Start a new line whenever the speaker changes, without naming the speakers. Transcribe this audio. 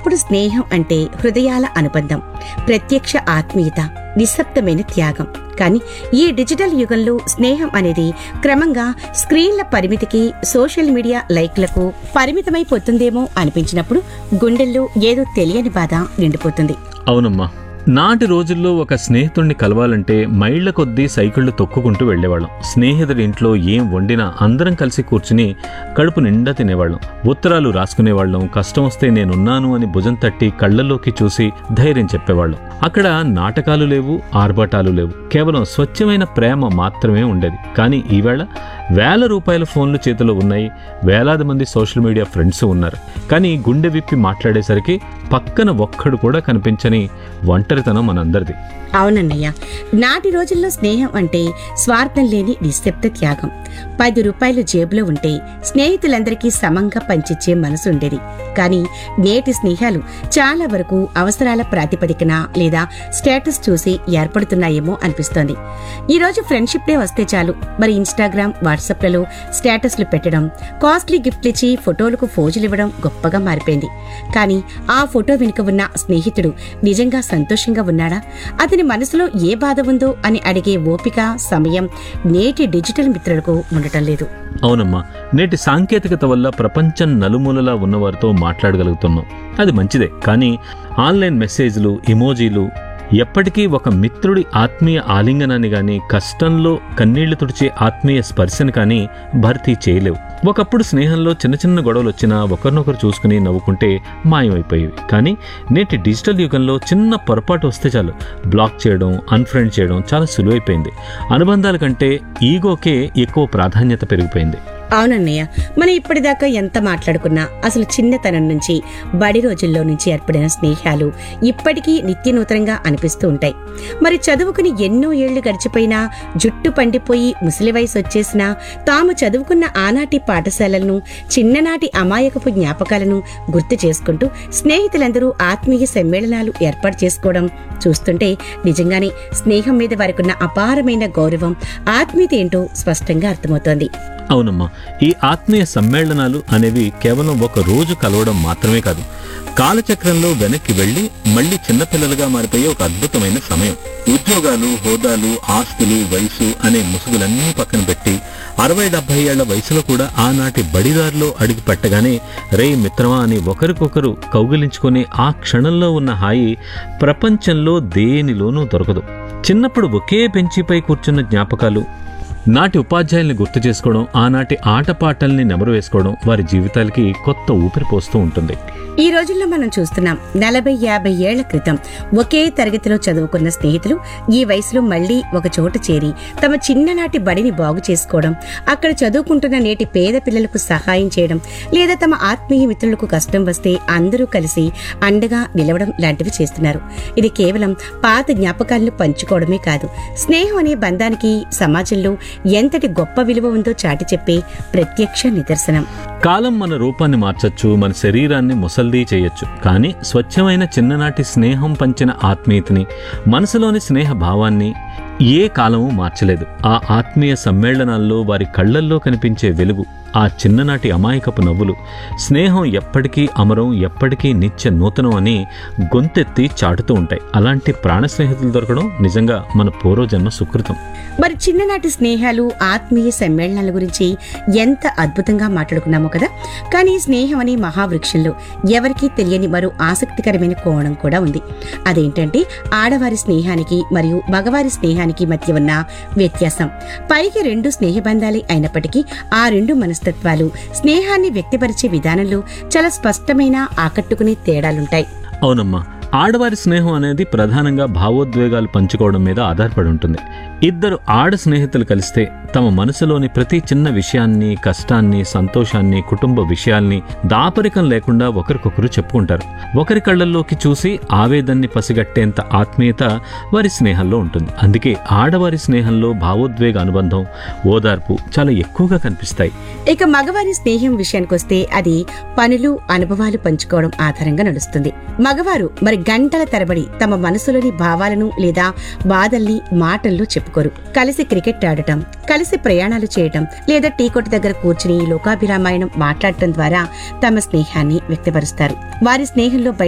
ఒకప్పుడు స్నేహం అంటే హృదయాల అనుబంధం ప్రత్యక్ష ఆత్మీయత నిశ్శబ్దమైన త్యాగం కానీ ఈ డిజిటల్ యుగంలో స్నేహం అనేది క్రమంగా స్క్రీన్ల పరిమితికి సోషల్ మీడియా లైక్లకు పరిమితమైపోతుందేమో అనిపించినప్పుడు గుండెల్లో ఏదో తెలియని బాధ నిండిపోతుంది
అవునమ్మా నాటి రోజుల్లో ఒక స్నేహితుణ్ణి కలవాలంటే మైళ్ల కొద్దీ సైకిళ్లు తొక్కుకుంటూ వెళ్ళేవాళ్ళం స్నేహితుడి ఇంట్లో ఏం వండినా అందరం కలిసి కూర్చుని కడుపు నిండా తినేవాళ్ళం ఉత్తరాలు రాసుకునేవాళ్ళం కష్టం వస్తే నేనున్నాను అని భుజం తట్టి కళ్ళల్లోకి చూసి ధైర్యం చెప్పేవాళ్ళం అక్కడ నాటకాలు లేవు ఆర్భాటాలు లేవు కేవలం స్వచ్ఛమైన ప్రేమ మాత్రమే ఉండేది కానీ ఈవేళ వేల రూపాయల ఫోన్లు చేతిలో ఉన్నాయి వేలాది మంది సోషల్ మీడియా ఫ్రెండ్స్ ఉన్నారు కానీ గుండె విప్పి మాట్లాడేసరికి పక్కన ఒక్కడు కూడా కనిపించని ఒంటరితనం మనందరిది
అవునన్నయ్య నాటి రోజుల్లో స్నేహం అంటే స్వార్థం లేని నిశ్శబ్ద త్యాగం పది రూపాయలు జేబులో ఉంటే స్నేహితులందరికీ సమంగా పంచిచ్చే మనసు ఉండేది కానీ నేటి స్నేహాలు చాలా వరకు అవసరాల ప్రాతిపదికన లేదా స్టేటస్ చూసి ఏర్పడుతున్నాయేమో అనిపిస్తోంది ఈ రోజు ఫ్రెండ్షిప్ డే వస్తే చాలు మరి ఇన్స్టాగ్రామ్ వాట్సాప్లలో స్టేటస్లు పెట్టడం కాస్ట్లీ గిఫ్ట్లు ఇచ్చి ఫోటోలకు ఫోజులు ఇవ్వడం గొప్పగా మారిపోయింది కానీ ఆ ఫోటో వెనుక ఉన్న స్నేహితుడు నిజంగా సంతోషంగా ఉన్నాడా అతని మనసులో ఏ బాధ ఉందో అని అడిగే ఓపిక సమయం నేటి డిజిటల్ మిత్రులకు ఉండటం లేదు
అవునమ్మా నేటి సాంకేతికత వల్ల ప్రపంచం నలుమూలలా ఉన్నవారితో మాట్లాడగలుగుతున్నాం అది మంచిదే కానీ ఆన్లైన్ మెసేజ్లు ఇమోజీలు ఎప్పటికీ ఒక మిత్రుడి ఆత్మీయ ఆలింగనాన్ని గాని కష్టంలో కన్నీళ్లు తుడిచే ఆత్మీయ స్పర్శను కానీ భర్తీ చేయలేవు ఒకప్పుడు స్నేహంలో చిన్న చిన్న గొడవలు వచ్చినా ఒకరినొకరు చూసుకుని నవ్వుకుంటే మాయమైపోయేవి కానీ నేటి డిజిటల్ యుగంలో చిన్న పొరపాటు వస్తే చాలు బ్లాక్ చేయడం అన్ఫ్రెండ్ చేయడం చాలా సులువైపోయింది అనుబంధాల కంటే ఈగోకే ఎక్కువ ప్రాధాన్యత పెరిగిపోయింది
అవునన్నయ్య మనం ఇప్పటిదాకా ఎంత మాట్లాడుకున్నా అసలు చిన్నతనం నుంచి బడి రోజుల్లో నుంచి ఏర్పడిన స్నేహాలు ఇప్పటికీ నిత్య నూతనంగా అనిపిస్తూ ఉంటాయి మరి చదువుకుని ఎన్నో ఏళ్లు గడిచిపోయినా జుట్టు పండిపోయి ముసలి వయసు వచ్చేసినా తాము చదువుకున్న ఆనాటి పాఠశాలలను చిన్ననాటి అమాయకపు జ్ఞాపకాలను గుర్తు చేసుకుంటూ స్నేహితులందరూ ఆత్మీయ సమ్మేళనాలు ఏర్పాటు చేసుకోవడం చూస్తుంటే నిజంగానే స్నేహం మీద వారికున్న అపారమైన గౌరవం ఆత్మీయత ఏంటో స్పష్టంగా అర్థమవుతోంది
అవునమ్మా ఈ ఆత్మీయ సమ్మేళనాలు అనేవి కేవలం ఒక రోజు కలవడం మాత్రమే కాదు కాలచక్రంలో వెనక్కి వెళ్లి మళ్ళీ చిన్నపిల్లలుగా మారిపోయే ఒక అద్భుతమైన సమయం ఉద్యోగాలు హోదాలు ఆస్తులు వయసు అనే ముసుగులన్నీ పక్కన పెట్టి అరవై డెబ్బై ఏళ్ల వయసులో కూడా ఆనాటి బడిదారిలో అడుగు పెట్టగానే రే మిత్రమా అని ఒకరికొకరు కౌగిలించుకునే ఆ క్షణంలో ఉన్న హాయి ప్రపంచంలో దేనిలోనూ దొరకదు చిన్నప్పుడు ఒకే బెంచిపై కూర్చున్న జ్ఞాపకాలు నాటి ఉపాధ్యాయుల్ని గుర్తు చేసుకోవడం ఆనాటి ఆటపాటల్ని నెమరు వేసుకోవడం వారి జీవితాలకి కొత్త ఊపిరి పోస్తూ ఉంటుంది
ఈ రోజుల్లో మనం చూస్తున్నాం నలభై యాభై ఏళ్ల క్రితం ఒకే తరగతిలో చదువుకున్న స్నేహితులు ఈ వయసులో మళ్లీ ఒక చోట చేరి తమ చిన్ననాటి బడిని బాగు చేసుకోవడం అక్కడ చదువుకుంటున్న నేటి పేద పిల్లలకు సహాయం చేయడం లేదా తమ ఆత్మీయ మిత్రులకు కష్టం వస్తే అందరూ కలిసి అండగా నిలవడం లాంటివి చేస్తున్నారు ఇది కేవలం పాత జ్ఞాపకాలను పంచుకోవడమే కాదు స్నేహం అనే బంధానికి సమాజంలో ఎంతటి గొప్ప విలువ ఉందో చాటి చెప్పే ప్రత్యక్ష నిదర్శనం
కాలం మన రూపాన్ని మార్చొచ్చు మన శరీరాన్ని ముసల్దీ చేయొచ్చు కానీ స్వచ్ఛమైన చిన్ననాటి స్నేహం పంచిన ఆత్మీయతని మనసులోని స్నేహ భావాన్ని ఏ కాలము మార్చలేదు ఆ ఆత్మీయ సమ్మేళనాల్లో వారి కళ్ళల్లో కనిపించే వెలుగు ఆ చిన్ననాటి అమాయకపు నవ్వులు స్నేహం ఎప్పటికీ అమరం ఎప్పటికీ నిత్య నూతనం అని గొంతెత్తి చాటుతూ ఉంటాయి అలాంటి ప్రాణ స్నేహితులు దొరకడం నిజంగా మన పూర్వజన్మ సుకృతం
మరి చిన్ననాటి స్నేహాలు ఆత్మీయ సమ్మేళనాల గురించి ఎంత అద్భుతంగా మాట్లాడుకున్నామో కదా కానీ స్నేహం అనే మహావృక్షంలో ఎవరికీ తెలియని మరో ఆసక్తికరమైన కోణం కూడా ఉంది అదేంటంటే ఆడవారి స్నేహానికి మరియు మగవారి స్నేహానికి మధ్య ఉన్న వ్యత్యాసం పైకి రెండు స్నేహబంధాలే అయినప్పటికీ ఆ రెండు మనస్తత్వాలు స్నేహాన్ని వ్యక్తపరిచే విధానంలో చాలా స్పష్టమైన ఆకట్టుకునే తేడాలుంటాయి
అవునమ్మా ఆడవారి స్నేహం అనేది ప్రధానంగా భావోద్వేగాలు పంచుకోవడం మీద ఆధారపడి ఉంటుంది ఇద్దరు ఆడ స్నేహితులు కలిస్తే తమ మనసులోని ప్రతి చిన్న విషయాన్ని కష్టాన్ని సంతోషాన్ని కుటుంబ విషయాల్ని దాపరికం లేకుండా ఒకరికొకరు చెప్పుకుంటారు ఒకరి కళ్ళల్లోకి చూసి ఆవేదాన్ని పసిగట్టేంత ఆత్మీయత వారి స్నేహంలో ఉంటుంది అందుకే ఆడవారి స్నేహంలో భావోద్వేగ అనుబంధం ఓదార్పు చాలా ఎక్కువగా కనిపిస్తాయి
ఇక మగవారి స్నేహం విషయానికొస్తే అది పనులు అనుభవాలు పంచుకోవడం ఆధారంగా నడుస్తుంది మగవారు మరి గంటల తరబడి తమ మనసులోని భావాలను లేదా బాధల్ని మాటల్లో చెప్పుకోరు కలిసి క్రికెట్ ఆడటం కలిసి ప్రయాణాలు చేయటం లేదా టీ కొట్టు దగ్గర కూర్చుని లోకాభిరామాయణం మాట్లాడటం ద్వారా తమ స్నేహాన్ని వ్యక్తపరుస్తారు వారి స్నేహంలో